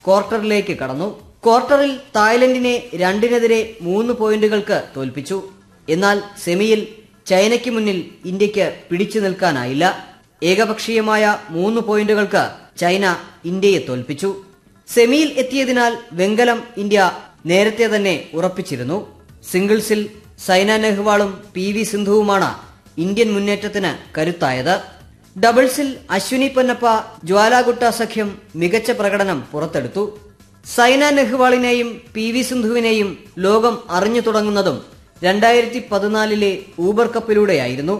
ക്വാർട്ടറിലേക്ക് കടന്നു ക്വാർട്ടറിൽ തായ്ലൻഡിനെ രണ്ടിനെതിരെ മൂന്ന് പോയിന്റുകൾക്ക് തോൽപ്പിച്ചു എന്നാൽ സെമിയിൽ ചൈനയ്ക്ക് മുന്നിൽ ഇന്ത്യക്ക് പിടിച്ചു നിൽക്കാനായില്ല ഏകപക്ഷീയമായ മൂന്ന് പോയിന്റുകൾക്ക് ചൈന ഇന്ത്യയെ തോൽപ്പിച്ചു സെമിയിൽ എത്തിയതിനാൽ വെങ്കലം ഇന്ത്യ നേരത്തെ തന്നെ ഉറപ്പിച്ചിരുന്നു സിംഗിൾസിൽ സൈന നെഹ്വാളും പി വി സിന്ധുവുമാണ് ഇന്ത്യൻ മുന്നേറ്റത്തിന് കരുത്തായത് ഡബിൾസിൽ അശ്വിനി പൊന്നപ്പ ജ്വാലാഗുട്ട സഖ്യം മികച്ച പ്രകടനം പുറത്തെടുത്തു സൈന നെഹ്വാളിനെയും പി വി സിന്ധുവിനെയും ലോകം അറിഞ്ഞു തുടങ്ങുന്നതും രണ്ടായിരത്തി പതിനാലിലെ ഊബർ കപ്പിലൂടെയായിരുന്നു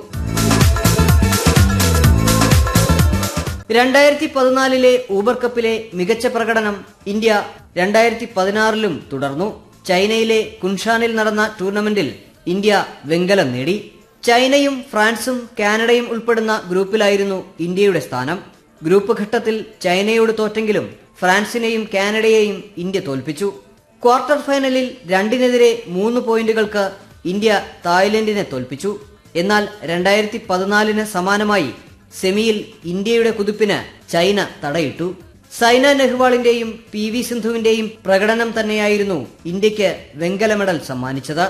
രണ്ടായിരത്തി പതിനാലിലെ ഊബർ കപ്പിലെ മികച്ച പ്രകടനം ഇന്ത്യ രണ്ടായിരത്തി പതിനാറിലും തുടർന്നു ചൈനയിലെ കുൻഷാനിൽ നടന്ന ടൂർണമെന്റിൽ ഇന്ത്യ വെങ്കലം നേടി ചൈനയും ഫ്രാൻസും കാനഡയും ഉൾപ്പെടുന്ന ഗ്രൂപ്പിലായിരുന്നു ഇന്ത്യയുടെ സ്ഥാനം ഗ്രൂപ്പ് ഘട്ടത്തിൽ ചൈനയോട് തോറ്റെങ്കിലും ഫ്രാൻസിനെയും കാനഡയെയും ഇന്ത്യ തോൽപ്പിച്ചു ക്വാർട്ടർ ഫൈനലിൽ രണ്ടിനെതിരെ മൂന്ന് പോയിന്റുകൾക്ക് ഇന്ത്യ തായ്ലൻഡിനെ തോൽപ്പിച്ചു എന്നാൽ രണ്ടായിരത്തി പതിനാലിന് സമാനമായി സെമിയിൽ ഇന്ത്യയുടെ കുതിപ്പിന് ചൈന തടയിട്ടു സൈന നെഹ്വാളിന്റെയും പി വി സിന്ധുവിന്റെയും പ്രകടനം തന്നെയായിരുന്നു ഇന്ത്യക്ക് വെങ്കല മെഡൽ സമ്മാനിച്ചത്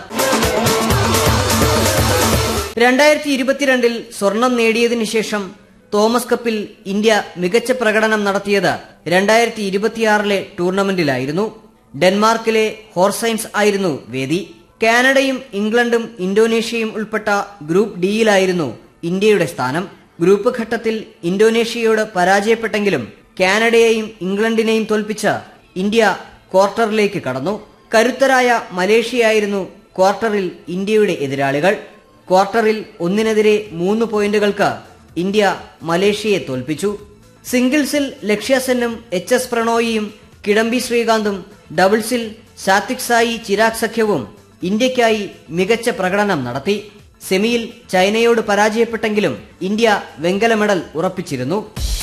രണ്ടായിരത്തി ഇരുപത്തിരണ്ടിൽ സ്വർണം നേടിയതിനു ശേഷം തോമസ് കപ്പിൽ ഇന്ത്യ മികച്ച പ്രകടനം നടത്തിയത് രണ്ടായിരത്തി ഇരുപത്തിയാറിലെ ടൂർണമെന്റിലായിരുന്നു ഡെൻമാർക്കിലെ ഹോർസൈൻസ് ആയിരുന്നു വേദി കാനഡയും ഇംഗ്ലണ്ടും ഇന്തോനേഷ്യയും ഉൾപ്പെട്ട ഗ്രൂപ്പ് ഡിയിലായിരുന്നു ഇന്ത്യയുടെ സ്ഥാനം ഗ്രൂപ്പ് ഘട്ടത്തിൽ ഇന്തോനേഷ്യയോട് പരാജയപ്പെട്ടെങ്കിലും കാനഡയെയും ഇംഗ്ലണ്ടിനെയും തോൽപ്പിച്ച് ഇന്ത്യ ക്വാർട്ടറിലേക്ക് കടന്നു കരുത്തരായ മലേഷ്യയായിരുന്നു ക്വാർട്ടറിൽ ഇന്ത്യയുടെ എതിരാളികൾ ക്വാർട്ടറിൽ ഒന്നിനെതിരെ മൂന്ന് പോയിന്റുകൾക്ക് ഇന്ത്യ മലേഷ്യയെ തോൽപ്പിച്ചു സിംഗിൾസിൽ ലക്ഷ്യ സെന്നും എച്ച് എസ് പ്രണോയിയും കിഡംബി ശ്രീകാന്തും ഡബിൾസിൽ സാത്വിക് സായി ചിരാഗ് സഖ്യവും ഇന്ത്യയ്ക്കായി മികച്ച പ്രകടനം നടത്തി സെമിയിൽ ചൈനയോട് പരാജയപ്പെട്ടെങ്കിലും ഇന്ത്യ വെങ്കല മെഡൽ ഉറപ്പിച്ചിരുന്നു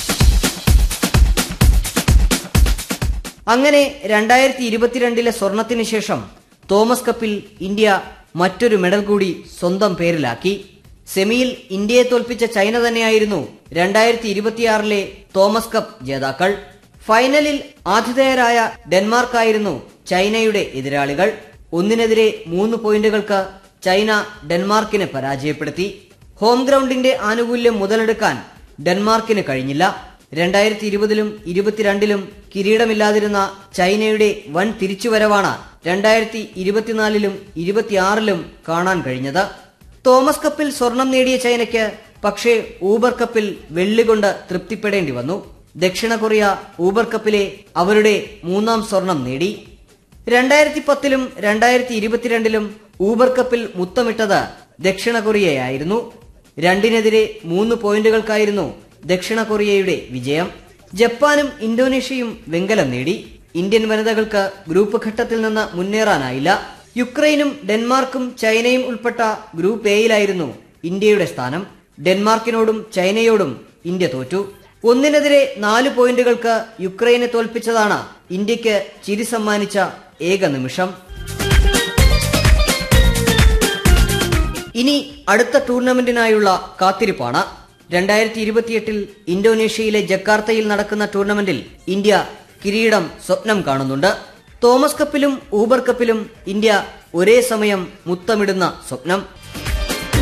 അങ്ങനെ രണ്ടായിരത്തി ഇരുപത്തിരണ്ടിലെ സ്വർണത്തിന് ശേഷം തോമസ് കപ്പിൽ ഇന്ത്യ മറ്റൊരു മെഡൽ കൂടി സ്വന്തം പേരിലാക്കി സെമിയിൽ ഇന്ത്യയെ തോൽപ്പിച്ച ചൈന തന്നെയായിരുന്നു രണ്ടായിരത്തി ഇരുപത്തിയാറിലെ തോമസ് കപ്പ് ജേതാക്കൾ ഫൈനലിൽ ആതിഥേയരായ ഡെൻമാർക്കായിരുന്നു ചൈനയുടെ എതിരാളികൾ ഒന്നിനെതിരെ മൂന്ന് പോയിന്റുകൾക്ക് ചൈന ഡെൻമാർക്കിനെ പരാജയപ്പെടുത്തി ഹോം ഗ്രൗണ്ടിന്റെ ആനുകൂല്യം മുതലെടുക്കാൻ ഡെൻമാർക്കിന് കഴിഞ്ഞില്ല രണ്ടായിരത്തി ഇരുപതിലും ഇരുപത്തിരണ്ടിലും കിരീടമില്ലാതിരുന്ന ചൈനയുടെ വൻ തിരിച്ചുവരവാണ് രണ്ടായിരത്തി ഇരുപത്തിനാലിലും ഇരുപത്തിയാറിലും കാണാൻ കഴിഞ്ഞത് തോമസ് കപ്പിൽ സ്വർണം നേടിയ ചൈനയ്ക്ക് പക്ഷേ ഊബർ കപ്പിൽ വെള്ളി കൊണ്ട് തൃപ്തിപ്പെടേണ്ടി വന്നു ദക്ഷിണ കൊറിയ ഊബർ കപ്പിലെ അവരുടെ മൂന്നാം സ്വർണം നേടി രണ്ടായിരത്തി പത്തിലും രണ്ടായിരത്തി ഇരുപത്തിരണ്ടിലും ഊബർ കപ്പിൽ മുത്തമിട്ടത് ദക്ഷിണ കൊറിയയായിരുന്നു രണ്ടിനെതിരെ മൂന്ന് പോയിന്റുകൾക്കായിരുന്നു ദക്ഷിണ കൊറിയയുടെ വിജയം ജപ്പാനും ഇന്തോനേഷ്യയും വെങ്കലം നേടി ഇന്ത്യൻ വനിതകൾക്ക് ഗ്രൂപ്പ് ഘട്ടത്തിൽ നിന്ന് മുന്നേറാനായില്ല യുക്രൈനും ഡെൻമാർക്കും ചൈനയും ഉൾപ്പെട്ട ഗ്രൂപ്പ് എയിലായിരുന്നു ഇന്ത്യയുടെ സ്ഥാനം ഡെൻമാർക്കിനോടും ചൈനയോടും ഇന്ത്യ തോറ്റു ഒന്നിനെതിരെ നാല് പോയിന്റുകൾക്ക് യുക്രൈനെ തോൽപ്പിച്ചതാണ് ഇന്ത്യക്ക് ചിരി സമ്മാനിച്ച ഏക നിമിഷം ഇനി അടുത്ത ടൂർണമെന്റിനായുള്ള കാത്തിരിപ്പാണ് രണ്ടായിരത്തി ഇരുപത്തിയെട്ടിൽ ഇന്തോനേഷ്യയിലെ ജക്കാർത്തയിൽ നടക്കുന്ന ടൂർണമെന്റിൽ ഇന്ത്യ കിരീടം സ്വപ്നം കാണുന്നുണ്ട് തോമസ് കപ്പിലും ഊബർ കപ്പിലും ഇന്ത്യ ഒരേ സമയം മുത്തമിടുന്ന സ്വപ്നം